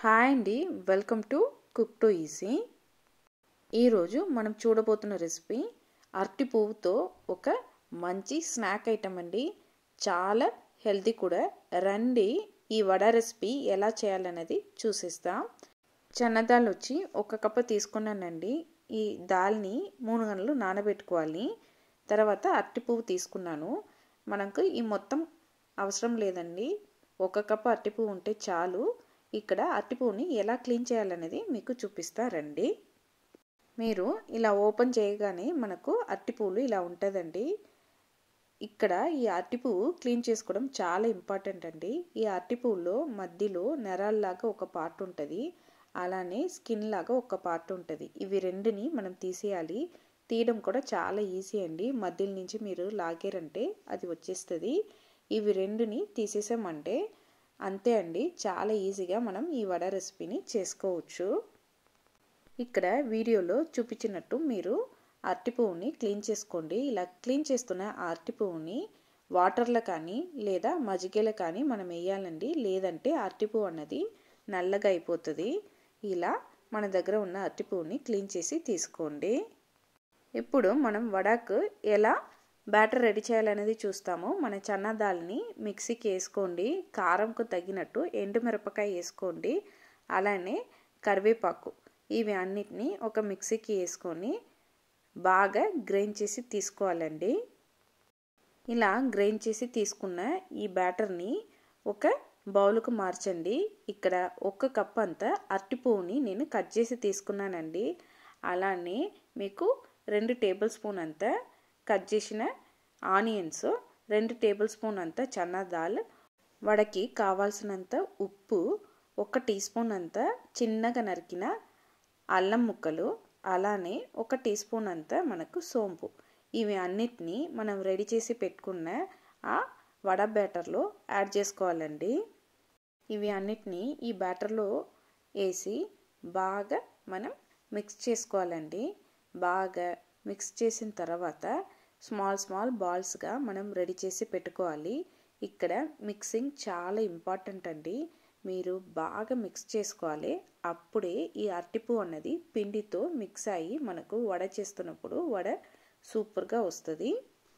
hi అండి welcome to cook to easy ఈరోజు మనం చూడబోతున్న రెసిపీ అరటి పువ్వుతో ఒక మంచి స్నాక్ ఐటమ్ అండి చాలా హెల్తీ కూడా రండి ఈ వడ రెసిపీ ఎలా చేయాలనేది చూసేస్తాం చెన్నదాల్ వచ్చి ఒక కప్పు తీసుకున్నానండి ఈ దాల్ని మూడు గంటలు నానబెట్టుకోవాలి తర్వాత అరటి పువ్వు తీసుకున్నాను మనకు ఈ మొత్తం అవసరం లేదండి ఒక కప్పు అరటిపువ్వు ఉంటే చాలు ఇక్కడ అరటిపువ్వుని ఎలా క్లీన్ చేయాలనేది మీకు చూపిస్తారండి మీరు ఇలా ఓపెన్ చేయగానే మనకు అరటిపువ్వులు ఇలా ఉంటుందండి ఇక్కడ ఈ అరటిపువ్వు క్లీన్ చేసుకోవడం చాలా ఇంపార్టెంట్ అండి ఈ అరటిపువ్వులో మధ్యలో నెరాల్లాగా ఒక పార్ట్ ఉంటుంది అలానే స్కిన్ లాగా ఒక పార్ట్ ఉంటుంది ఇవి రెండుని మనం తీసేయాలి తీయడం కూడా చాలా ఈజీ అండి మధ్యలో నుంచి మీరు లాగారంటే అది వచ్చేస్తుంది ఇవి రెండుని తీసేసామంటే అంతే అండి చాలా ఈజీగా మనం ఈ వడ రెసిపీని చేసుకోవచ్చు ఇక్కడ వీడియోలో చూపించినట్టు మీరు అరటి పువ్వుని క్లీన్ చేసుకోండి ఇలా క్లీన్ చేస్తున్న ఆ అరటి పువ్వుని వాటర్లో కానీ లేదా మజ్జిగలో కానీ మనం వేయాలండి లేదంటే అరటి పువ్వు అన్నది నల్లగా అయిపోతుంది ఇలా మన దగ్గర ఉన్న అరటి పువ్వుని క్లీన్ చేసి తీసుకోండి ఇప్పుడు మనం వడాకు ఎలా బ్యాటర్ రెడీ చేయాలనేది చూస్తాము మన చన్నా దాల్ని మిక్సీకి వేసుకోండి కారంకు తగినట్టు ఎండుమిరపకాయ వేసుకోండి అలానే కరివేపాకు ఇవి అన్నిటిని ఒక మిక్సీకి వేసుకొని బాగా గ్రైండ్ చేసి తీసుకోవాలండి ఇలా గ్రైండ్ చేసి తీసుకున్న ఈ బ్యాటర్ని ఒక బౌల్కు మార్చండి ఇక్కడ ఒక కప్ అంతా అరటి పువ్వుని నేను కట్ చేసి తీసుకున్నానండి అలానే మీకు రెండు టేబుల్ స్పూన్ అంతా కట్ చేసిన ఆనియన్స్ రెండు టేబుల్ స్పూన్ అంతా చన్నా దాల్ వడకి కావాల్సినంత ఉప్పు ఒక టీ స్పూన్ అంతా చిన్నగా నరికిన అల్లం ముక్కలు అలానే ఒక టీ స్పూన్ అంతా మనకు సోంపు ఇవి అన్నిటినీ మనం రెడీ చేసి పెట్టుకున్న ఆ వడ బ్యాటర్లో యాడ్ చేసుకోవాలండి ఇవి అన్నిటినీ ఈ బ్యాటర్లో వేసి బాగా మనం మిక్స్ చేసుకోవాలండి బాగా మిక్స్ చేసిన తర్వాత స్మాల్ స్మాల్ బాల్స్గా మనం రెడీ చేసి పెట్టుకోవాలి ఇక్కడ మిక్సింగ్ చాలా ఇంపార్టెంట్ అండి మీరు బాగా మిక్స్ చేసుకోవాలి అప్పుడే ఈ అరటిపు అన్నది పిండితో మిక్స్ అయ్యి మనకు వడ చేస్తున్నప్పుడు వడ సూపర్గా వస్తుంది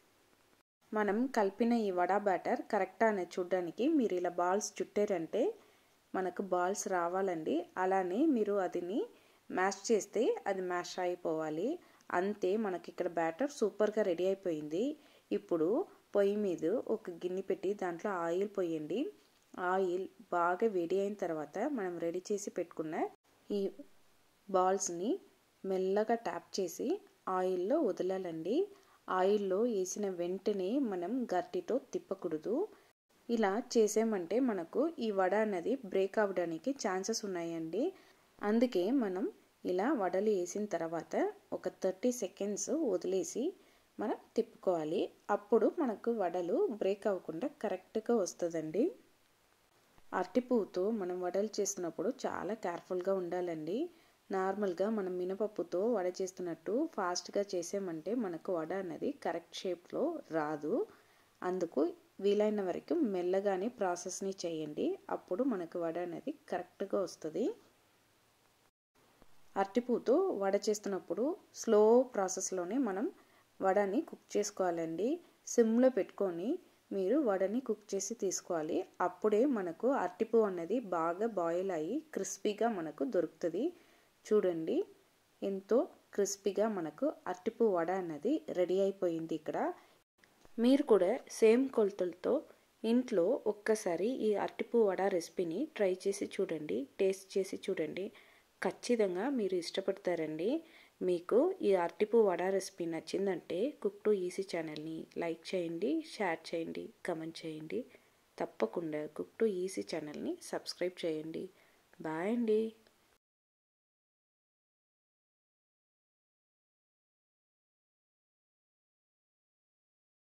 మనం కలిపిన ఈ వడ బ్యాటర్ కరెక్టా అనేది చూడడానికి మీరు ఇలా బాల్స్ చుట్టారంటే మనకు బాల్స్ రావాలండి అలానే మీరు అదిని మ్యాష్ చేస్తే అది మ్యాష్ అయిపోవాలి అంతే మనకి ఇక్కడ బ్యాటర్ సూపర్గా రెడీ అయిపోయింది ఇప్పుడు పొయ్యి మీద ఒక గిన్నె పెట్టి దాంట్లో ఆయిల్ పోయండి ఆయిల్ బాగా వేడి అయిన తర్వాత మనం రెడీ చేసి పెట్టుకున్న ఈ బాల్స్ని మెల్లగా ట్యాప్ చేసి ఆయిల్లో వదలాలండి ఆయిల్లో వేసిన వెంటనే మనం గట్టితో తిప్పకూడదు ఇలా చేసామంటే మనకు ఈ వడ అనేది బ్రేక్ అవ్వడానికి ఛాన్సెస్ ఉన్నాయండి అందుకే మనం ఇలా వడలు వేసిన తర్వాత ఒక థర్టీ సెకండ్స్ వదిలేసి మనం తిప్పుకోవాలి అప్పుడు మనకు వడలు బ్రేక్ అవ్వకుండా కరెక్ట్గా వస్తుందండి అరటి పువ్వుతో మనం వడలు చేస్తున్నప్పుడు చాలా కేర్ఫుల్గా ఉండాలండి నార్మల్గా మనం మినపప్పుతో వడ చేస్తున్నట్టు ఫాస్ట్గా చేసామంటే మనకు వడ అనేది కరెక్ట్ షేప్లో రాదు అందుకు వీలైన వరకు మెల్లగానే ప్రాసెస్ని చేయండి అప్పుడు మనకు వడ అనేది కరెక్ట్గా వస్తుంది అరటిపూతో వడ చేస్తున్నప్పుడు స్లో ప్రాసెస్లోనే మనం వడని కుక్ చేసుకోవాలండి సిమ్లో పెట్టుకొని మీరు వడని కుక్ చేసి తీసుకోవాలి అప్పుడే మనకు అరటిపూ అన్నది బాగా బాయిల్ అయ్యి క్రిస్పీగా మనకు దొరుకుతుంది చూడండి ఎంతో క్రిస్పీగా మనకు అరటిపూ వడ అన్నది రెడీ అయిపోయింది ఇక్కడ మీరు కూడా సేమ్ కొలతలతో ఇంట్లో ఒక్కసారి ఈ అరటిపూ వడ రెసిపీని ట్రై చేసి చూడండి టేస్ట్ చేసి చూడండి ఖచ్చితంగా మీరు ఇష్టపడతారండి మీకు ఈ అరటిపూ వడ రెసిపీ నచ్చిందంటే కుక్ టు ఈసీ ఛానల్ని లైక్ చేయండి షేర్ చేయండి కమెంట్ చేయండి తప్పకుండా కుక్ టు ఈసీ ఛానల్ని సబ్స్క్రైబ్ చేయండి బాయ్ అండి